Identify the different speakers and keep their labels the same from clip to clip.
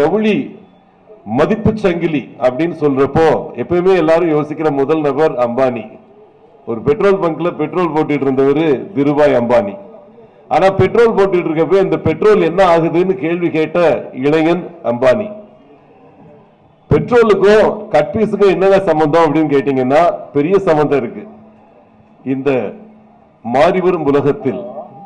Speaker 1: ஜவுளி மதிப்பு சங்கிலி அப்படின்னு சொல்றப்போ எப்பயுமே எல்லாரும் யோசிக்கிற முதல் நபர் அம்பானி ஒரு பெட்ரோல் பங்க்ல பெட்ரோல் போட்டுட்டு இருந்தவர் திருபாய் அம்பானி ஆனா பெட்ரோல் போட்டுட்டு இருக்கப்ப இந்த பெட்ரோல் என்ன ஆகுதுன்னு கேள்வி கேட்ட இளைஞன் அம்பானி பெட்ரோலுக்கும் கட்பீஸுக்கும் என்னங்க சம்பந்தம் அப்படின்னு கேட்டீங்கன்னா பெரிய சம்பந்தம் இருக்கு இந்த மாறிவரும் உலகத்தில்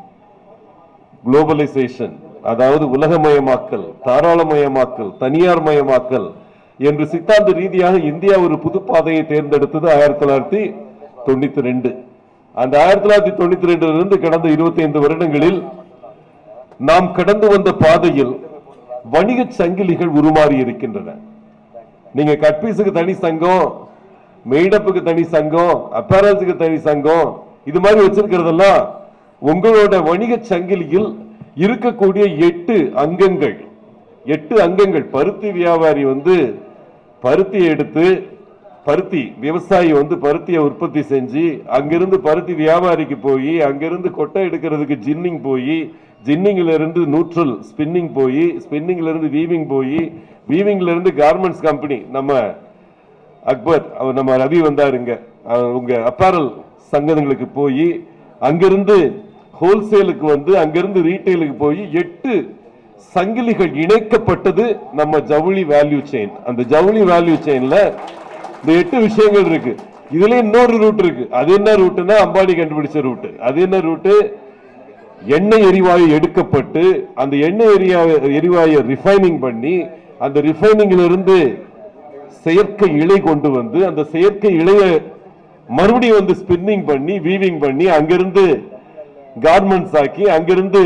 Speaker 1: குளோபலைசேஷன் அதாவது உலகமயமாக்கல் தாராளமயமாக்கல் தனியார் மயமாக்கல் என்று சித்தாந்த ரீதியாக இந்தியா ஒரு புது பாதையை தேர்ந்தெடுத்தது ஆயிரத்தி தொள்ளாயிரத்தி தொண்ணூத்தி ரெண்டு அந்த ஆயிரத்தி தொள்ளாயிரத்தி தொண்ணூத்தி ரெண்டுல இருந்து கடந்த இருபத்தி ஐந்து வருடங்களில் நாம் கடந்து வந்த பாதையில் வணிக சங்கிலிகள் உருமாறி இருக்கின்றன நீங்க கட்பீஸுக்கு தனி சங்கம் மெய்டப்புக்கு தனி சங்கம் அப்பேரல்ஸுக்கு தனி சங்கம் இது மாதிரி வச்சிருக்கிறதெல்லாம் உங்களோட வணிக சங்கிலியில் இருக்கக்கூடிய எட்டு அங்கங்கள் எட்டு அங்கங்கள் பருத்தி வியாபாரி வந்து பருத்தியை எடுத்து பருத்தி விவசாயி வந்து பருத்தியை உற்பத்தி செஞ்சு அங்கிருந்து பருத்தி வியாபாரிக்கு போய் அங்கிருந்து கொட்டை எடுக்கிறதுக்கு ஜின்னிங் போய் ஜின்னிங்ல இருந்து நியூட்ரல் ஸ்பின்னிங் போய் ஸ்பின்னிங்ல இருந்து வீவிங் போய் வீவிங்ல இருந்து கார்மெண்ட்ஸ் கம்பெனி நம்ம அக்பர் அவர் நம்ம ரவி வந்தாருங்க அவர் உங்க அப்பேரல் சங்கங்களுக்கு போய் அங்கிருந்து ஹோல்சேலுக்கு வந்து அங்கிருந்து ரீட்டைலுக்கு போய் எட்டு சங்கிலிகள் இணைக்கப்பட்டது நம்ம ஜவுளி வேல்யூ செயின் அந்த ஜவுளி வேல்யூ செயின்ல இந்த எட்டு விஷயங்கள் இருக்கு இதுல இன்னொரு ரூட் இருக்கு அது என்ன ரூட்னா அம்பானி கண்டுபிடிச்ச ரூட் அது என்ன ரூட்டு எண்ணெய் எரிவாயு எடுக்கப்பட்டு அந்த எண்ணெய் எரிவாயு எரிவாயை ரிஃபைனிங் பண்ணி அந்த ரிஃபைனிங்ல இருந்து செயற்கை இழை கொண்டு வந்து அந்த செயற்கை இழைய மறுபடியும் வந்து ஸ்பின்னிங் பண்ணி வீவிங் பண்ணி அங்கிருந்து கார்மெண்ட்ஸ் ஆக்கி அங்கிருந்து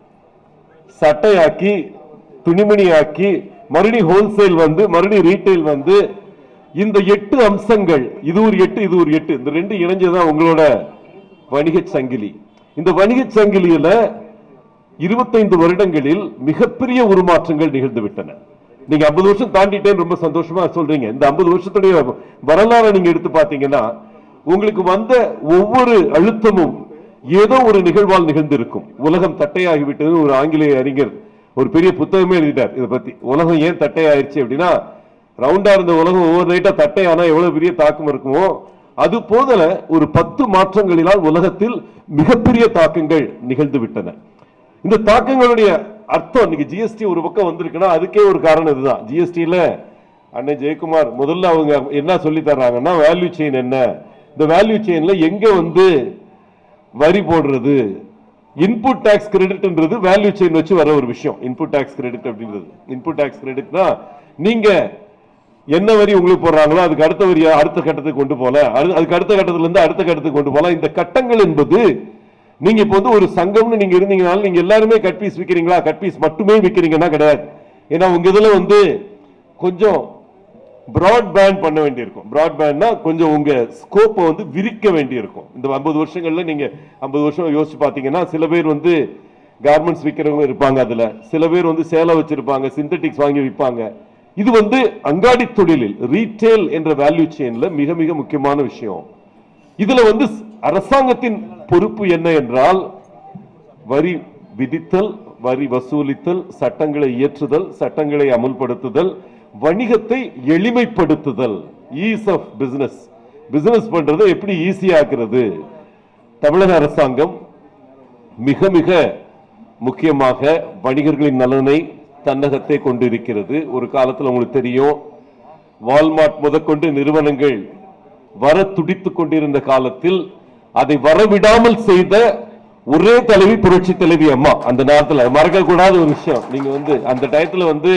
Speaker 1: சட்டையாக்கி துணிமணி ஆக்கி மறுபடியும் ஹோல்சேல் வந்து மறுபடியும் ரீட்டைல் வந்து இந்த எட்டு அம்சங்கள் இது ஒரு எட்டு இது ஒரு எட்டு இந்த ரெண்டு இணைஞ்சதான் உங்களோட வணிக சங்கிலி இந்த வணிக சங்கிலியில இருபத்தைந்து வருடங்களில் மிகப்பெரிய உருமாற்றங்கள் நிகழ்ந்து விட்டன நீங்க 50 வருஷம் தாண்டிட்டேன்னு ரொம்ப சந்தோஷமா சொல்றீங்க இந்த 50 வருஷத்துடைய வரலாறை நீங்க எடுத்து பாத்தீங்கன்னா உங்களுக்கு வந்த ஒவ்வொரு அழுத்தமும் ஏதோ ஒரு நிகழ்வால் நிகழ்ந்திருக்கும் உலகம் தட்டையாகிவிட்டது ஒரு ஆங்கிலேய அறிஞர் ஒரு பெரிய புத்தகமே எழுதிட்டார் இதை பத்தி உலகம் ஏன் தட்டையாயிருச்சு அப்படின்னா ரவுண்டா இருந்த உலகம் ஒவ்வொரு நைட்டா தட்டையானா எவ்வளவு பெரிய தாக்கம் இருக்குமோ அது போதல ஒரு பத்து மாற்றங்களினால் உலகத்தில் மிகப்பெரிய தாக்கங்கள் நிகழ்ந்து விட்டன இந்த தாக்கங்களுடைய அர்த்தம் இன்னைக்கு ஜிஎஸ்டி ஒரு பக்கம் வந்திருக்குன்னா அதுக்கே ஒரு காரணம் இதுதான் ஜிஎஸ்டியில அண்ணன் ஜெயக்குமார் முதல்ல அவங்க என்ன சொல்லி தர்றாங்கன்னா வேல்யூ செயின் என்ன இந்த வேல்யூ செயின்ல எங்க வந்து வரி போடுறது இன்புட் டாக்ஸ் கிரெடிட்ன்றது வேல்யூ செயின் வச்சு வர ஒரு விஷயம் இன்புட் டாக்ஸ் கிரெடிட் அப்படின்றது இன்புட் டாக்ஸ் கிரெடிட்னா நீங்க என்ன வரி உங்களுக்கு போடுறாங்களோ அதுக்கு அடுத்த வரி அடுத்த கட்டத்துக்கு கொண்டு போல அது- அதுக்கு அடுத்த கட்டத்துல இருந்து அடுத்த கட்டத்துக்கு கொண்டு போலாம் இந்த கட்டங்கள் என்பது நீங்க இப்போ வந்து ஒரு சங்கம்னு நீங்க இருந்தீங்கனாலும் நீங்க எல்லாருமே கட் பீஸ் விக்கிறீங்களா கட் பீஸ் மட்டுமே விக்கிறீங்கன்னா கிடையாது ஏன்னா உங்க இதுல வந்து கொஞ்சம் பிராட் பேண்ட் பண்ண வேண்டியிருக்கும் பிராட் பேண்ட்னா கொஞ்சம் உங்க ஸ்கோப்பை வந்து விரிக்க வேண்டியிருக்கும் இந்த 50 வருஷங்கள்ல நீங்க 50 வருஷம் யோசிச்சு பாத்தீங்கன்னா சில பேர் வந்து கார்மெண்ட்ஸ் விற்கிறவங்க இருப்பாங்க அதுல சில பேர் வந்து சேலை வச்சிருப்பாங்க சிந்தட்டிக்ஸ் வாங்கி விற்பாங்க இது வந்து அங்காடி தொழிலில் ரீட்டைல் என்ற வேல்யூ செயின்ல மிக மிக முக்கியமான விஷயம் இதுல வந்து ஸ்- அரசாங்கத்தின் பொறுப்பு என்ன என்றால் வரி விதித்தல் வரி வசூலித்தல் சட்டங்களை இயற்றுதல் சட்டங்களை அமுல்படுத்துதல் வணிகத்தை எளிமைப்படுத்துதல் ஈஸ் ஆஃப் பிசினஸ் பிசினஸ் பண்றதை எப்படி ஈஸியாக்குறது தமிழக அரசாங்கம் மிக மிக முக்கியமாக வணிகர்களின் நலனை தன்னகத்தை கொண்டிருக்கிறது ஒரு காலத்துல உங்களுக்கு தெரியும் வால்மார்ட் முதற்கொண்டு நிறுவனங்கள் வர துடித்துக் கொண்டிருந்த காலத்தில் அதை வரவிடாமல் செய்த ஒரே தலைவி புரட்சி தலைவி அம்மா அந்த நேரத்துல மறக்க கூடாத ஒரு விஷயம் நீங்க வந்து அந்த டயத்துல வந்து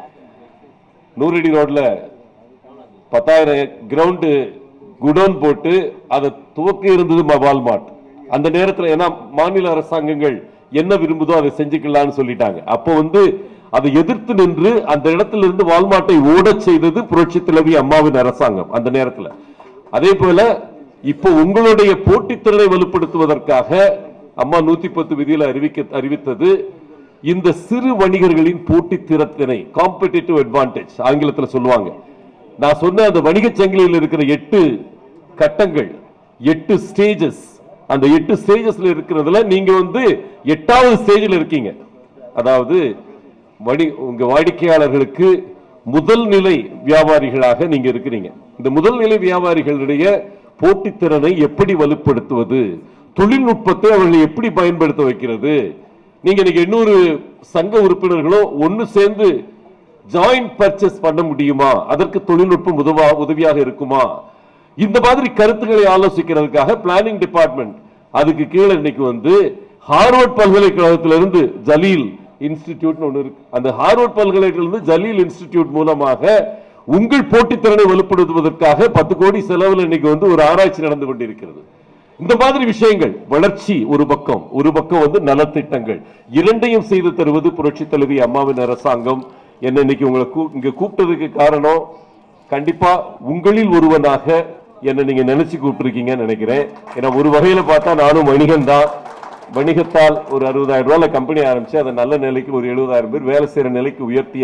Speaker 1: நூறடி ரோட்ல பத்தாயிரம் கிரவுண்டு குடோன் போட்டு அதை துவக்கி இருந்தது ம- வால்மார்ட் அந்த நேரத்துல ஏன்னா மாநில அரசாங்கங்கள் என்ன விரும்புதோ அதை செஞ்சுக்கலாம்னு சொல்லிட்டாங்க அப்போ வந்து அதை எதிர்த்து நின்று அந்த இடத்துல இருந்து வால்மார்ட்டை ஓடச் செய்தது புரட்சி தலைவி அம்மாவின் அரசாங்கம் அந்த நேரத்துல அதே போல இப்போ உங்களுடைய போட்டித்திறனை வலுப்படுத்துவதற்காக அம்மா நூத்தி பத்து விதியில அறிவிக்க அறிவித்தது இந்த சிறு வணிகர்களின் போட்டித்திறத்தினை காம்படிட்டிவ் அட்வான்டேஜ் ஆங்கிலத்துல சொல்லுவாங்க நான் சொன்ன அந்த வணிகச் சங்கிலியில் இருக்கிற எட்டு கட்டங்கள் எட்டு ஸ்டேஜஸ் அந்த எட்டு ஸ்டேஜஸ்ல இருக்கிறதுல நீங்க வந்து எட்டாவது ஸ்டேஜில் இருக்கீங்க அதாவது வடி உங்க வாடிக்கையாளர்களுக்கு முதல் நிலை வியாபாரிகளாக நீங்க இருக்கிறீங்க இந்த முதல் நிலை வியாபாரிகளுடைய போட்டித்திறனை எப்படி வலுப்படுத்துவது தொழில்நுட்பத்தை அவர்கள் எப்படி பயன்படுத்த வைக்கிறது நீங்க இன்னைக்கு எண்ணூறு சங்க உறுப்பினர்களும் ஒன்னு சேர்ந்து ஜாயிண்ட் பர்ச்சேஸ் பண்ண முடியுமா அதற்கு தொழில்நுட்பம் உதவா உதவியாக இருக்குமா இந்த மாதிரி கருத்துக்களை ஆலோசிக்கிறதுக்காக பிளானிங் டிபார்ட்மெண்ட் அதுக்கு கீழே இன்னைக்கு வந்து ஹார்வர்ட் பல்கலைக்கழகத்திலிருந்து ஜலீல் இன்ஸ்டிடியூட் ஒன்று இருக்கு அந்த ஹார்வர்ட் பல்கலைக்கழகத்திலிருந்து ஜலீல் இன்ஸ்டிடியூட் மூலமாக உங்கள் போட்டித்திறனை வலுப்படுத்துவதற்காக பத்து கோடி செலவில் இன்னைக்கு வந்து ஒரு ஆராய்ச்சி நடந்து கொண்டிருக்கிறது இந்த மாதிரி விஷயங்கள் வளர்ச்சி ஒரு பக்கம் ஒரு பக்கம் வந்து நலத்திட்டங்கள் இரண்டையும் செய்து தருவது புரட்சி தலைவி அம்மாவின் அரசாங்கம் என்ன இன்னைக்கு உங்களை கூ- இங்க கூப்பிட்டதுக்கு காரணம் கண்டிப்பா உங்களில் ஒருவனாக என்ன நீங்க நினைச்சு கூப்பிட்டுருக்கீங்கன்னு நினைக்கிறேன் ஏன்னா ஒரு வகையில பார்த்தா நானும் வணிகன் தான் வணிகத்தால் ஒரு அறுபதாயிரம் ரூபாயில கம்பெனி ஆரம்பிச்சு அதை நல்ல நிலைக்கு ஒரு எழுபதாயிரம் பேர் வேலை செய்யற நிலைக்கு உயர்த்திய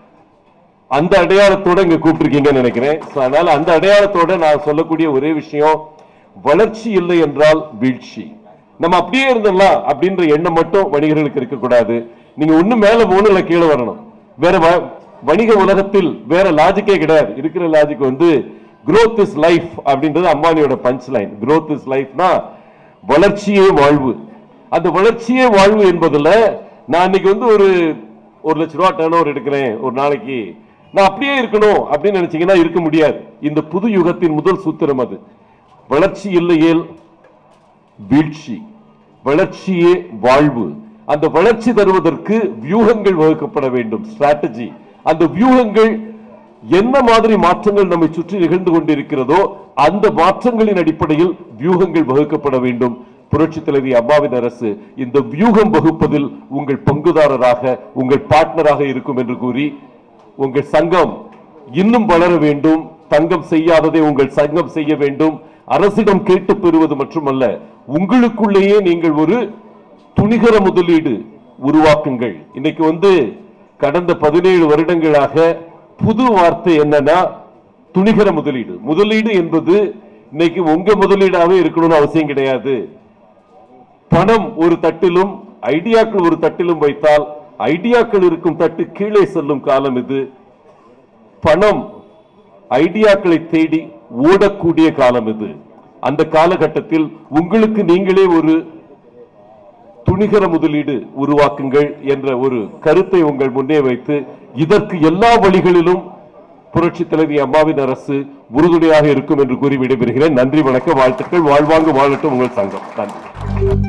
Speaker 1: அந்த அடையாளத்தோட இங்க கூப்பிட்டிருக்கீங்கன்னு நினைக்கிறேன் So, அதனால அந்த அடையாளத்தோட நான் சொல்லக்கூடிய ஒரே விஷயம் வளர்ச்சி இல்லை என்றால் வீழ்ச்சி நம்ம அப்படியே இருந்துடலாம் அப்படின்ற எண்ணம் மட்டும் வணிகர்களுக்கு இருக்கக்கூடாது நீங்க ஒண்ணு மேல போகணும் இல்ல கீழே வரணும் வேற வ- வணிக உலகத்தில் வேற லாஜிக்கே கிடையாது இருக்கிற லாஜிக் வந்து growth இஸ் லைஃப் அப்படின்றது அம்பானியோட பஞ்ச் லைன் growth இஸ் லைஃப்னா வளர்ச்சியே வாழ்வு அந்த வளர்ச்சியே வாழ்வு என்பதுல நான் இன்னைக்கு வந்து ஒரு ஒரு லட்ச ரூபா டேர்ன் ஓவர் எடுக்கிறேன் ஒரு நாளைக்கு நான் அப்படியே இருக்கணும் அப்படின்னு நினைச்சீங்கன்னா இருக்க முடியாது இந்த புது யுகத்தின் முதல் சூத்திரம் அது வளர்ச்சி இல்லையேல் வீழ்ச்சி வளர்ச்சியே வாழ்வு அந்த வளர்ச்சி தருவதற்கு வியூகங்கள் வகுக்கப்பட வேண்டும் ஸ்ட்ராட்டஜி அந்த வியூகங்கள் என்ன மாதிரி மாற்றங்கள் நம்மை சுற்றி நிகழ்ந்து கொண்டிருக்கிறதோ அந்த மாற்றங்களின் அடிப்படையில் வியூகங்கள் வகுக்கப்பட வேண்டும் புரட்சி தலைவி அம்மாவின் அரசு இந்த வியூகம் வகுப்பதில் உங்கள் பங்குதாரராக உங்கள் பார்ட்னராக இருக்கும் என்று கூறி உங்கள் சங்கம் இன்னும் வளர வேண்டும் தங்கம் செய்யாததை உங்கள் சங்கம் செய்ய வேண்டும் அரசிடம் கேட்டு பெறுவது மட்டுமல்ல உங்களுக்குள்ளேயே நீங்கள் ஒரு துணிகர முதலீடு உருவாக்குங்கள் இன்னைக்கு வந்து கடந்த பதினேழு வருடங்களாக புது வார்த்தை என்னன்னா துணிகர முதலீடு முதலீடு என்பது இன்னைக்கு உங்க முதலீடாவே இருக்கணும்னு அவசியம் கிடையாது பணம் ஒரு தட்டிலும் ஐடியாக்கள் ஒரு தட்டிலும் வைத்தால் ஐடியாக்கள் இருக்கும் தட்டு கீழே செல்லும் காலம் இது பணம் ஐடியாக்களை தேடி ஓடக்கூடிய காலம் இது அந்த காலகட்டத்தில் உங்களுக்கு நீங்களே ஒரு துணிகர முதலீடு உருவாக்குங்கள் என்ற ஒரு கருத்தை உங்கள் முன்னே வைத்து இதற்கு எல்லா வழிகளிலும் புரட்சி தலைவி அம்மாவின் அரசு உறுதுணையாக இருக்கும் என்று கூறி விடைபெறுகிறேன் நன்றி வணக்கம் வாழ்த்துக்கள் வாழ்வாங்கு வாழட்டும் உங்கள் சங்கம் நன்றி